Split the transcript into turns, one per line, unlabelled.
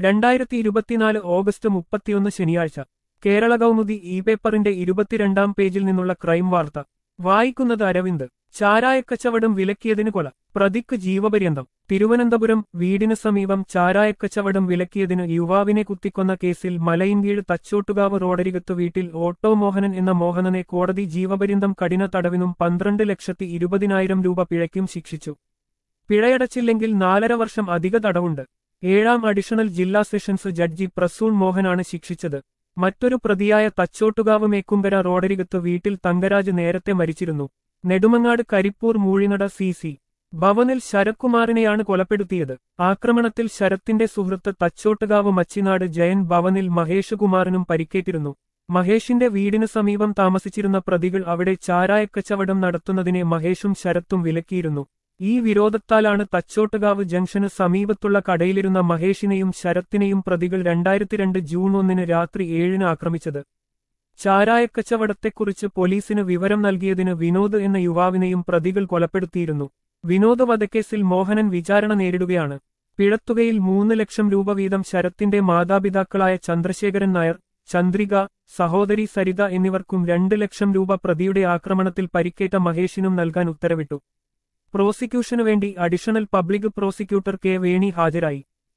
രണ്ടായിരത്തി ഇരുപത്തിനാല് ഓഗസ്റ്റ് മുപ്പത്തിയൊന്ന് ശനിയാഴ്ച കേരള കൗമുദി ഇ പേപ്പറിന്റെ ഇരുപത്തിരണ്ടാം പേജിൽ നിന്നുള്ള ക്രൈം വാർത്ത വായിക്കുന്നത് അരവിന്ദ് ചാരായക്കച്ചവടം വിലക്കിയതിന് കൊല പ്രതിക്ക് ജീവപര്യന്തം തിരുവനന്തപുരം വീടിന് സമീപം ചാരായക്കച്ചവടം വിലക്കിയതിന് യുവാവിനെ കുത്തിക്കൊന്ന കേസിൽ മലയിൻകീഴ് തച്ചോട്ടുകാവ് റോഡരികത്ത് വീട്ടിൽ ഓട്ടോ മോഹനൻ എന്ന മോഹനനെ കോടതി ജീവപര്യന്തം കഠിന തടവിനും പന്ത്രണ്ട് ലക്ഷത്തി ഇരുപതിനായിരം രൂപ പിഴയ്ക്കും ശിക്ഷിച്ചു പിഴയടച്ചില്ലെങ്കിൽ നാലര വർഷം അധിക തടവുണ്ട് ഏഴാം അഡീഷണൽ ജില്ലാ സെഷൻസ് ജഡ്ജി പ്രസൂൺ മോഹനാണ് ശിക്ഷിച്ചത് മറ്റൊരു പ്രതിയായ തച്ചോട്ടുകാവ് മേക്കുംകര റോഡരികത്ത് വീട്ടിൽ തങ്കരാജ് നേരത്തെ മരിച്ചിരുന്നു നെടുമങ്ങാട് കരിപ്പൂർ മൂഴിനട സി സി ഭവനിൽ ശരത്കുമാറിനെയാണ് കൊലപ്പെടുത്തിയത് ആക്രമണത്തിൽ ശരത്തിന്റെ സുഹൃത്ത് തച്ചോട്ടുകാവ് മച്ചിനാട് ജയൻ ഭവനിൽ മഹേഷ് കുമാറിനും പരിക്കേറ്റിരുന്നു മഹേഷിന്റെ വീടിന് സമീപം താമസിച്ചിരുന്ന പ്രതികൾ അവിടെ ചാരായക്കച്ചവടം നടത്തുന്നതിനെ മഹേഷും ശരത്തും വിലക്കിയിരുന്നു ഈ വിരോധത്താലാണ് തച്ചോട്ടുകാവ് ജംഗ്ഷന് സമീപത്തുള്ള കടയിലിരുന്ന മഹേഷിനെയും ശരത്തിനെയും പ്രതികൾ രണ്ടായിരത്തി രണ്ട് ജൂൺ ഒന്നിന് രാത്രി ഏഴിന് ആക്രമിച്ചത് ചാരായക്കച്ചവടത്തെക്കുറിച്ച് പോലീസിന് വിവരം നൽകിയതിന് വിനോദ് എന്ന യുവാവിനെയും പ്രതികൾ കൊലപ്പെടുത്തിയിരുന്നു വിനോദ് വധക്കേസിൽ മോഹനൻ വിചാരണ നേരിടുകയാണ് പിഴത്തുകയിൽ മൂന്ന് ലക്ഷം രൂപ വീതം ശരത്തിന്റെ മാതാപിതാക്കളായ ചന്ദ്രശേഖരൻ നായർ ചന്ദ്രിക സഹോദരി സരിത എന്നിവർക്കും രണ്ട് ലക്ഷം രൂപ പ്രതിയുടെ ആക്രമണത്തിൽ പരിക്കേറ്റ മഹേഷിനും നൽകാൻ ഉത്തരവിട്ടു പ്രോസിക്യൂഷനു വേണ്ടി അഡീഷണൽ പബ്ലിക് പ്രോസിക്യൂട്ടർ കെ വേണി ഹാജരായി